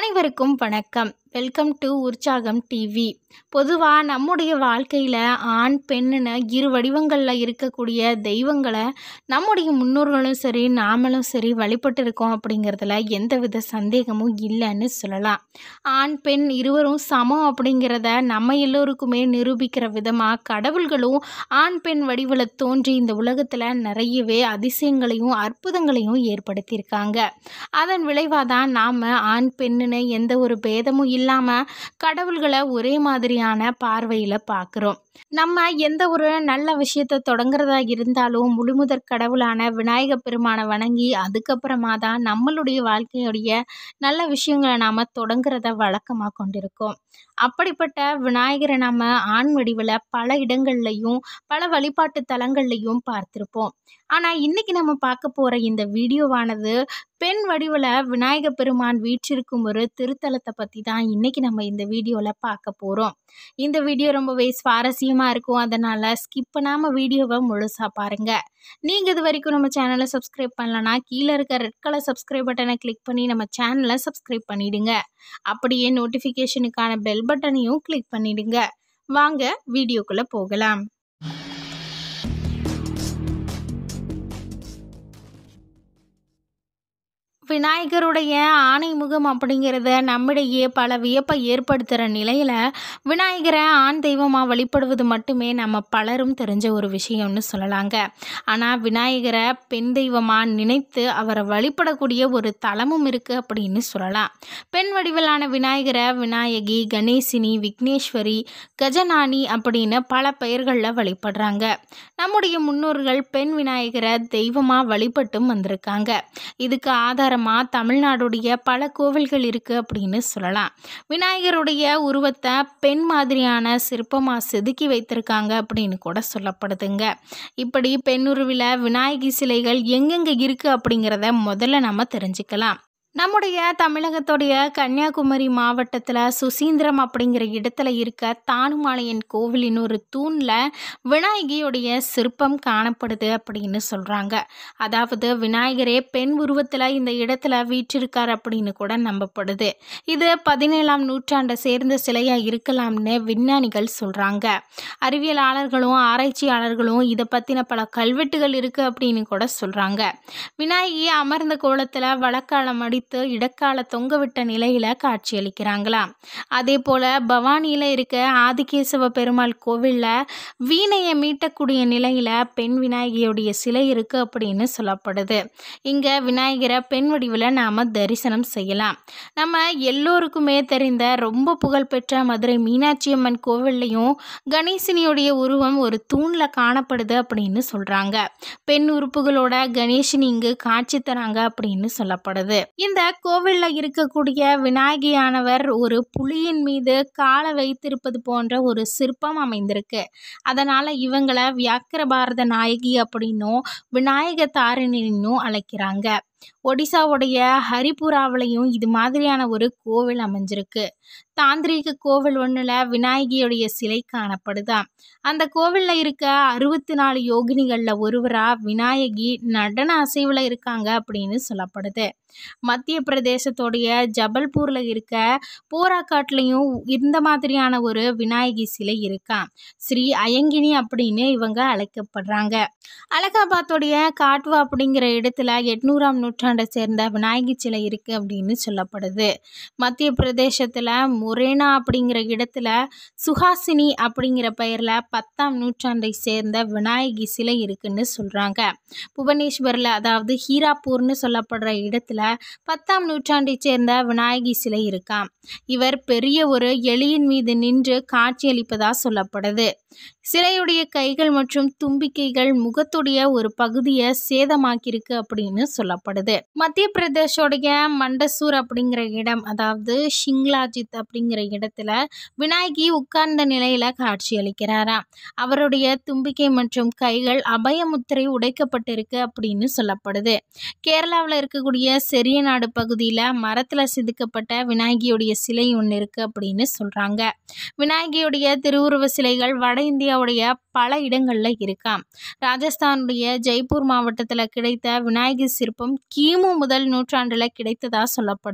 அனைவருக்கும் வணக்கம் welcome to உற்சாகம் டிவி பொதுவாக நம்முடைய வாழ்க்கையில் ஆண் பெண்ணுன்னு இரு வடிவங்களில் இருக்கக்கூடிய தெய்வங்களை நம்முடைய முன்னோர்களும் சரி நாமளும் சரி வழிபட்டு இருக்கோம் அப்படிங்கிறதுல எந்தவித சந்தேகமும் இல்லைன்னு சொல்லலாம் ஆண் பெண் இருவரும் சமம் அப்படிங்கிறத நம்ம எல்லோருக்குமே நிரூபிக்கிற விதமாக கடவுள்களும் ஆண் பெண் வடிவில் தோன்றி இந்த உலகத்தில் நிறையவே அதிசயங்களையும் அற்புதங்களையும் ஏற்படுத்தியிருக்காங்க அதன் விளைவாக தான் நாம் ஆண் பெண்ணுன்னு எந்த ஒரு பேதமும் இல்லாமல் கடவுள்களை ஒரே மாதிரியான பார்வையில் பார்க்குறோம் நம்ம எந்த ஒரு நல்ல விஷயத்தை தொடங்குறதா இருந்தாலும் முழுமுதற் கடவுளான விநாயக பெருமானை வணங்கி அதுக்கப்புறமா தான் நம்மளுடைய வாழ்க்கையுடைய நல்ல விஷயங்களை நாம் தொடங்குறத வழக்கமாக கொண்டிருக்கோம் அப்படிப்பட்ட விநாயகரை நம்ம ஆண் வடிவில் பல இடங்கள்லையும் பல வழிபாட்டு தலங்கள்லையும் பார்த்துருப்போம் ஆனால் இன்றைக்கி நம்ம பார்க்க போகிற இந்த வீடியோவானது பெண் வடிவில் விநாயக பெருமான் வீற்றிருக்கும் ஒரு திருத்தலத்தை பற்றி தான் இன்றைக்கி நம்ம இந்த வீடியோவில் பார்க்க போகிறோம் இந்த வீடியோ ரொம்பவே சுவாரஸ்யமாக இருக்கும் அதனால் ஸ்கிப் பண்ணாமல் வீடியோவை முழுசாக பாருங்கள் நீங்கள் இது வரைக்கும் நம்ம சேனலை சப்ஸ்கிரைப் பண்ணலனா கீழே இருக்க ரெட் கலர் சப்ஸ்கிரைப் பட்டனை கிளிக் பண்ணி நம்ம சேனலை சப்ஸ்கிரைப் பண்ணிடுங்க அப்படியே நோட்டிஃபிகேஷனுக்கான பெல் பட்டனையும் கிளிக் பண்ணிடுங்க வாங்க வீடியோக்குள்ளே போகலாம் விநாயகருடைய ஆணைமுகம் அப்படிங்கிறத நம்மிடையே பல வியப்பை ஏற்படுத்துகிற நிலையில் விநாயகரை ஆண் தெய்வமாக வழிபடுவது மட்டுமே நம்ம பலரும் தெரிஞ்ச ஒரு விஷயம்னு சொல்லலாங்க ஆனால் விநாயகரை பெண் தெய்வமாக நினைத்து அவரை வழிபடக்கூடிய ஒரு தலமும் இருக்குது அப்படின்னு சொல்லலாம் பெண் வடிவிலான விநாயகரை விநாயகி கணேசினி விக்னேஸ்வரி கஜநாணி அப்படின்னு பல பெயர்களில் வழிபடுறாங்க நம்முடைய முன்னோர்கள் பெண் விநாயகரை தெய்வமாக வழிபட்டும் வந்திருக்காங்க இதுக்கு ஆதாரமாக தமிழ்நாடுடைய பல கோவில்கள் இருக்குது அப்படின்னு சொல்லலாம் விநாயகருடைய உருவத்தை பெண் மாதிரியான சிற்பமாக செதுக்கி வைத்திருக்காங்க அப்படின்னு கூட சொல்லப்படுதுங்க இப்படி பெண்ணுருவில் விநாயகி சிலைகள் எங்கெங்கே இருக்குது அப்படிங்கிறத முதல்ல நம்ம தெரிஞ்சுக்கலாம் நம்முடைய தமிழகத்துடைய கன்னியாகுமரி மாவட்டத்தில் சுசீந்திரம் அப்படிங்கிற இடத்துல இருக்க தானுமாலையன் கோவிலின் ஒரு தூணில் விநாயகியுடைய சிற்பம் காணப்படுது அப்படின்னு சொல்கிறாங்க அதாவது விநாயகரே பெண் உருவத்தில் இந்த இடத்துல வீற்றிருக்கார் அப்படின்னு கூட நம்பப்படுது இது பதினேழாம் நூற்றாண்டை சேர்ந்த சிலையாக இருக்கலாம்னு விஞ்ஞானிகள் சொல்கிறாங்க அறிவியலாளர்களும் ஆராய்ச்சியாளர்களும் இதை பற்றின பல கல்வெட்டுகள் இருக்குது அப்படின்னு கூட சொல்கிறாங்க விநாயகி அமர்ந்த கோலத்தில் வழக்காலம் அடித்து இடக்கால தொங்கவிட்ட நிலையில் காட்சியளிக்கிறாங்களாம் அதே போல் பவானியில் இருக்க ஆதிகேசவ பெருமாள் கோவிலில் வீணையை மீட்டக்கூடிய நிலையில் பெண் விநாயகியுடைய சிலை இருக்குது அப்படின்னு சொல்லப்படுது இங்கே விநாயகரை பெண் வடிவில் நாம் தரிசனம் செய்யலாம் நம்ம எல்லோருக்குமே தெரிந்த ரொம்ப புகழ்பெற்ற மதுரை மீனாட்சி அம்மன் கோவில்லையும் கணேசினியுடைய உருவம் ஒரு தூணில் காணப்படுது அப்படின்னு சொல்கிறாங்க பெண் உறுப்புகளோட கணேசன் இங்கு காட்சி தராங்க அப்படின்னு சொல்லப்படுது இந்த கோவிலில் இருக்கக்கூடிய விநாயகியானவர் ஒரு புலியின் மீது காலை வைத்திருப்பது போன்ற ஒரு சிற்பம் அமைந்திருக்கு அதனால் இவங்களை வியாக்கிர பாரத நாயகி அப்படின்னும் விநாயக தாரிணின்னும் அழைக்கிறாங்க ஒடிசாவுடைய ஹரிபுராவிலையும் இது மாதிரியான ஒரு கோவில் அமைஞ்சிருக்கு தாந்திரீக கோவில் ஒன்றில் விநாயகியுடைய சிலை காணப்படுதாம் அந்த கோவிலில் இருக்க அறுபத்தி நாலு யோகினிகளில் ஒருவராக விநாயகி நடன அசைவில் இருக்காங்க அப்படின்னு சொல்லப்படுது மத்திய பிரதேசத்தோடைய ஜபல்பூரில் இருக்க போராக்காட்லேயும் இந்த மாதிரியான ஒரு விநாயகி சிலை இருக்காம் ஸ்ரீ அயங்கினி அப்படின்னு இவங்க அழைக்கப்படுறாங்க அலகாபாத்தோடைய காட்வா அப்படிங்கிற இடத்துல எட்நூறாம் நூற்றாண்டை சேர்ந்த விநாயகி சிலை இருக்குது அப்படின்னு சொல்லப்படுது மத்திய பிரதேசத்தில் முரேனா அப்படிங்கிற இடத்துல சுஹாசினி அப்படிங்கிற பெயரில் பத்தாம் நூற்றாண்டை சேர்ந்த விநாயகி சிலை இருக்குன்னு சொல்கிறாங்க புவனேஸ்வரில் அதாவது ஹீராப்பூர்னு சொல்லப்படுற இடத்துல பத்தாம் நூற்றாண்டை சேர்ந்த விநாயகி சிலை இருக்காம் இவர் பெரிய ஒரு எலியின் மீது நின்று காட்சியளிப்பதா சொல்லப்படுது சிலையுடைய கைகள் மற்றும் தும்பிக்கைகள் முகத்துடைய ஒரு பகுதியை சேதமாக்கியிருக்கு அப்படின்னு சொல்லப்படுது மத்திய பிரதேஷோடைய மண்டசூர் அப்படிங்கிற இடம் அதாவது ஷிங்லாஜித் அப்படிங்கிற இடத்துல விநாயகி உட்கார்ந்த நிலையில காட்சியளிக்கிறாராம் அவருடைய தும்பிக்கை மற்றும் கைகள் அபயமுத்திரை உடைக்கப்பட்டிருக்கு அப்படின்னு சொல்லப்படுது கேரளாவில் இருக்கக்கூடிய செரியநாடு பகுதியில் மரத்தில் செதுக்கப்பட்ட விநாயகியுடைய சிலை ஒன்று இருக்குது அப்படின்னு சொல்கிறாங்க விநாயகியுடைய திருவுருவ சிலைகள் வட இந்தியாவுடைய பல இடங்களில் இருக்காம் ராஜஸ்தானுடைய ஜெய்ப்பூர் மாவட்டத்தில் கிடைத்த விநாயகர் சிற்பம் கிமு முதல் நூற்றாண்டில் கிடைத்ததா சொல்லப்படுது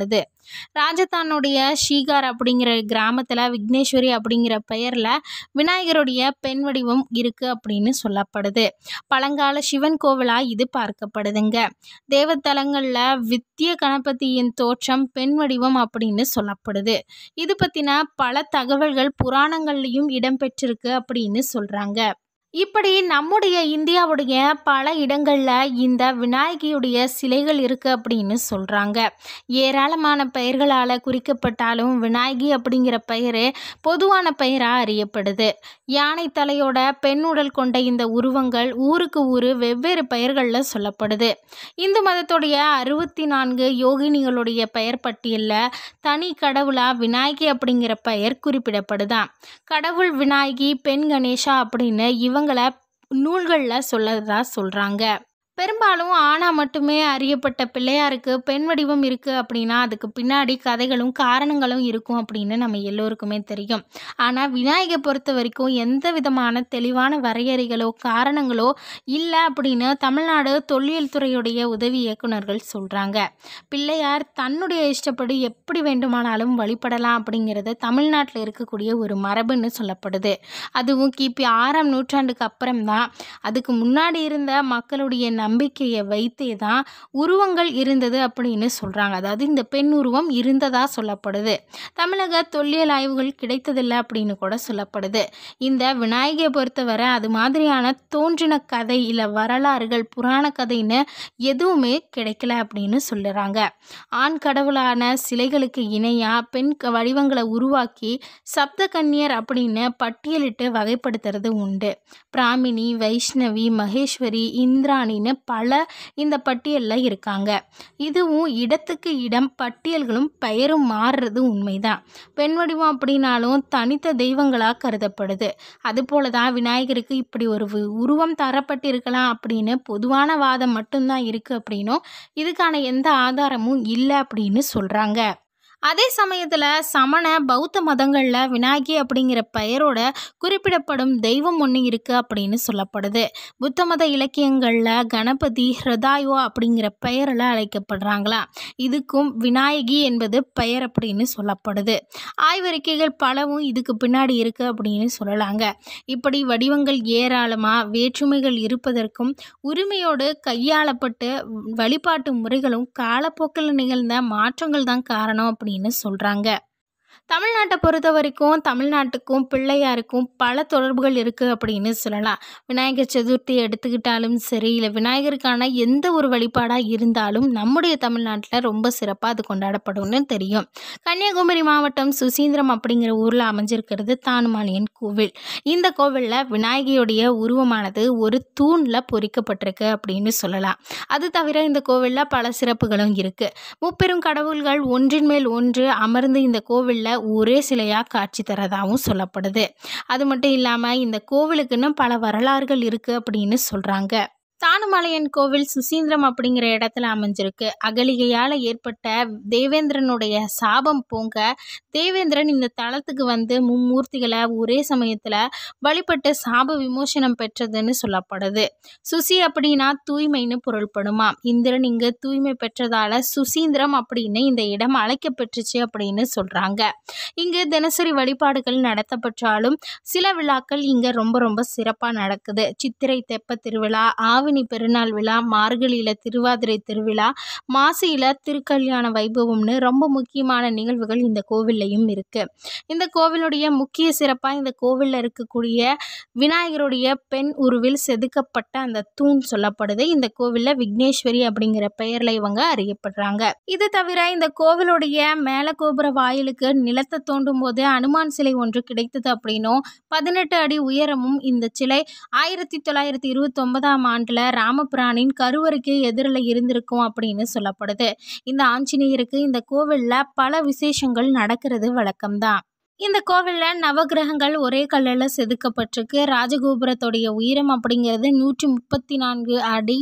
ராஜஸ்தானுடைய ஷீகார் அப்படிங்கிற கிராமத்தில் விக்னேஸ்வரி அப்படிங்கிற பெயரில் விநாயகருடைய பெண் வடிவம் இருக்குது அப்படின்னு சொல்லப்படுது பழங்கால சிவன் கோவிலாக இது பார்க்கப்படுதுங்க தேவத்தலங்களில் வித்திய கணபதியின் தோற்றம் பெண் வடிவம் அப்படின்னு சொல்லப்படுது இது பற்றின பல தகவல்கள் புராணங்கள்லையும் இடம்பெற்றிருக்கு அப்படின்னு சொல்கிறாங்க இப்படி நம்முடைய இந்தியாவுடைய பல இடங்களில் இந்த விநாயகியுடைய சிலைகள் இருக்குது அப்படின்னு சொல்கிறாங்க ஏராளமான பெயர்களால் குறிக்கப்பட்டாலும் விநாயகி அப்படிங்கிற பெயர் பொதுவான பெயராக அறியப்படுது யானை தலையோட பெண் உடல் கொண்ட இந்த உருவங்கள் ஊருக்கு ஊர் வெவ்வேறு பெயர்களில் சொல்லப்படுது இந்து மதத்துடைய அறுபத்தி நான்கு யோகினிகளுடைய பெயர் பட்டியலில் தனி கடவுளா விநாயகி அப்படிங்கிற பெயர் குறிப்பிடப்படுதாம் கடவுள் விநாயகி பெண் கணேஷா அப்படின்னு இவங்களை நூல்களில் சொல்லதா சொல்கிறாங்க பெரும்பாலும் ஆணா மட்டுமே அறியப்பட்ட பிள்ளையாருக்கு பெண் வடிவம் இருக்குது அப்படின்னா அதுக்கு பின்னாடி கதைகளும் காரணங்களும் இருக்கும் அப்படின்னு நம்ம எல்லோருக்குமே தெரியும் ஆனால் விநாயகை பொறுத்த வரைக்கும் எந்த விதமான தெளிவான வரையறைகளோ காரணங்களோ இல்லை அப்படின்னு தமிழ்நாடு தொல்லியல் துறையுடைய உதவி இயக்குனர்கள் சொல்கிறாங்க பிள்ளையார் தன்னுடைய இஷ்டப்படி எப்படி வேண்டுமானாலும் வழிபடலாம் அப்படிங்கிறது தமிழ்நாட்டில் இருக்கக்கூடிய ஒரு மரபுன்னு சொல்லப்படுது அதுவும் கிபி ஆறாம் நூற்றாண்டுக்கு அப்புறம்தான் அதுக்கு முன்னாடி இருந்த மக்களுடைய நம்பிக்கையை வைத்தே தான் உருவங்கள் இருந்தது அப்படின்னு சொல்கிறாங்க அதாவது இந்த பெண் உருவம் இருந்ததாக சொல்லப்படுது தமிழக தொல்லியல் ஆய்வுகள் கிடைத்ததில்லை அப்படின்னு கூட சொல்லப்படுது இந்த விநாயகையை பொறுத்தவரை அது மாதிரியான தோன்றின கதை இல்லை வரலாறுகள் புராண கதைன்னு எதுவுமே கிடைக்கல அப்படின்னு சொல்லுறாங்க ஆண் கடவுளான சிலைகளுக்கு இணையாக பெண் க- வடிவங்களை உருவாக்கி சப்த கன்னியர் அப்படின்னு பட்டியலிட்டு வகைப்படுத்துறது உண்டு பிராமினி வைஷ்ணவி மகேஸ்வரி இந்திராணின்னு பல இந்த பட்டியலில் இருக்காங்க இதுவும் இடத்துக்கு இடம் பட்டியல்களும் பெயரும் மாறுறது உண்மைதான் பெண் வடிவம் அப்படின்னாலும் தனித்த தெய்வங்களாக கருதப்படுது அதுபோல தான் விநாயகருக்கு இப்படி ஒரு வு- உருவம் தரப்பட்டிருக்கலாம் அப்படின்னு பொதுவான வாதம் மட்டும்தான் இருக்குது அப்படின்னும் இதுக்கான எந்த ஆதாரமும் இல்லை அப்படின்னு சொல்கிறாங்க அதே சமயத்தில் சமண பௌத்த மதங்களில் விநாயகி அப்படிங்கிற பெயரோட குறிப்பிடப்படும் தெய்வம் ஒன்று இருக்குது அப்படின்னு சொல்லப்படுது புத்த மத இலக்கியங்களில் கணபதி ஹிருதாயோ அப்படிங்கிற பெயரில் அழைக்கப்படுறாங்களாம் இதுக்கும் விநாயகி என்பது பெயர் அப்படின்னு சொல்லப்படுது ஆய்வறிக்கைகள் பலவும் இதுக்கு பின்னாடி இருக்குது அப்படின்னு சொல்லலாங்க இப்படி வடிவங்கள் ஏராளமாக வேற்றுமைகள் இருப்பதற்கும் உரிமையோடு கையாளப்பட்டு வழிபாட்டு முறைகளும் காலப்போக்கில் நிகழ்ந்த மாற்றங்கள் தான் காரணம் அப்படின்னு சொல்கிறாங்க தமிழ்நாட்டை பொறுத்த வரைக்கும் தமிழ்நாட்டுக்கும் பிள்ளையாருக்கும் பல தொடர்புகள் இருக்குது அப்படின்னு சொல்லலாம் விநாயகர் சதுர்த்தி எடுத்துக்கிட்டாலும் சரி இல்லை விநாயகருக்கான எந்த ஒரு வழிபாடாக இருந்தாலும் நம்முடைய தமிழ்நாட்டில் ரொம்ப சிறப்பாக அது கொண்டாடப்படும்னு தெரியும் கன்னியாகுமரி மாவட்டம் சுசீந்திரம் அப்படிங்கிற ஊரில் அமைஞ்சிருக்கிறது தானுமானியன் கோவில் இந்த கோவிலில் விநாயகியுடைய உருவமானது ஒரு தூணில் பொறிக்கப்பட்டிருக்கு அப்படின்னு சொல்லலாம் அது தவிர இந்த கோவிலில் பல சிறப்புகளும் இருக்குது முப்பெரும் கடவுள்கள் ஒன்றின் மேல் ஒன்று அமர்ந்து இந்த கோவிலில் ஒரே சிலையாக காட்சி தரதாகவும் சொல்லப்படுது அது மட்டும் இல்லாமல் இந்த கோவிலுக்குன்னு பல வரலாறுகள் இருக்குது அப்படின்னு சொல்கிறாங்க தானுமலையன் கோவில் சுசீந்திரம் அப்படிங்கிற இடத்துல அமைஞ்சிருக்கு அகலிகையால் ஏற்பட்ட தேவேந்திரனுடைய சாபம் போங்க தேவேந்திரன் இந்த தளத்துக்கு வந்து மும்மூர்த்திகளை ஒரே சமயத்தில் வழிபட்டு சாப விமோசனம் பெற்றதுன்னு சொல்லப்படுது சுசி அப்படின்னா தூய்மைன்னு பொருள்படுமா இந்திரன் இங்கு தூய்மை பெற்றதால சுசீந்திரம் அப்படின்னு இந்த இடம் அழைக்கப்பெற்றுச்சு அப்படின்னு சொல்கிறாங்க இங்கு தினசரி வழிபாடுகள் நடத்தப்பட்டாலும் சில விழாக்கள் இங்கே ரொம்ப ரொம்ப சிறப்பாக நடக்குது சித்திரை தெப்ப திருவிழா ஆவணி பெருநாள் விழா மார்கழியில் திருவாதிரை திருவிழா மாசியில் திருக்கல்யாண வைபவம்னு ரொம்ப முக்கியமான நிகழ்வுகள் இந்த கோவில்லையும் இருக்குது இந்த கோவிலுடைய முக்கிய சிறப்பாக இந்த கோவிலில் இருக்கக்கூடிய விநாயகருடைய பெண் உருவில் செதுக்கப்பட்ட அந்த தூண் சொல்லப்படுது இந்த கோவிலில் விக்னேஸ்வரி அப்படிங்கிற பெயரில் இவங்க அறியப்படுறாங்க இது தவிர இந்த கோவிலுடைய மேல கோபுர வாயிலுக்கு நிலத்தை தோண்டும் போது அனுமான் சிலை ஒன்று கிடைத்தது அப்படின்னும் பதினெட்டு அடி உயரமும் இந்த சிலை ஆயிரத்தி தொள்ளாயிரத்தி இருபத்தொன்பதாம் ஆண்டில் ராமபிரானின் கருவறைக்கு எதிரில் இருந்திருக்கும் அப்படின்னு சொல்லப்படுது இந்த ஆஞ்சநேயருக்கு இந்த கோவிலில் பல விசேஷங்கள் நடக்கிறது வழக்கம்தான் இந்த கோவிலில் நவகிரகங்கள் ஒரே கல்லில் செதுக்கப்பட்டிருக்கு ராஜகோபுரத்துடைய உயரம் அப்படிங்கிறது நூற்றி முப்பத்தி நான்கு அடி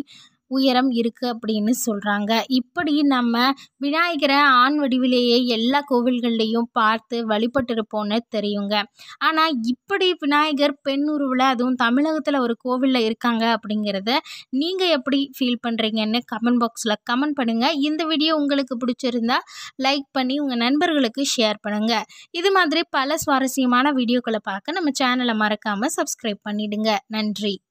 உயரம் இருக்குது அப்படின்னு சொல்கிறாங்க இப்படி நம்ம விநாயகரை ஆண் வடிவிலேயே எல்லா கோவில்கள்லேயும் பார்த்து வழிபட்டிருப்போம்னு தெரியுங்க ஆனால் இப்படி விநாயகர் பெண் உருவில் அதுவும் தமிழகத்தில் ஒரு கோவிலில் இருக்காங்க அப்படிங்கிறத நீங்கள் எப்படி ஃபீல் பண்ணுறீங்கன்னு கமெண்ட் பாக்ஸில் கமெண்ட் பண்ணுங்கள் இந்த வீடியோ உங்களுக்கு பிடிச்சிருந்தா லைக் பண்ணி உங்கள் நண்பர்களுக்கு ஷேர் பண்ணுங்கள் இது மாதிரி பல சுவாரஸ்யமான வீடியோக்களை பார்க்க நம்ம சேனலை மறக்காமல் சப்ஸ்கிரைப் பண்ணிடுங்க நன்றி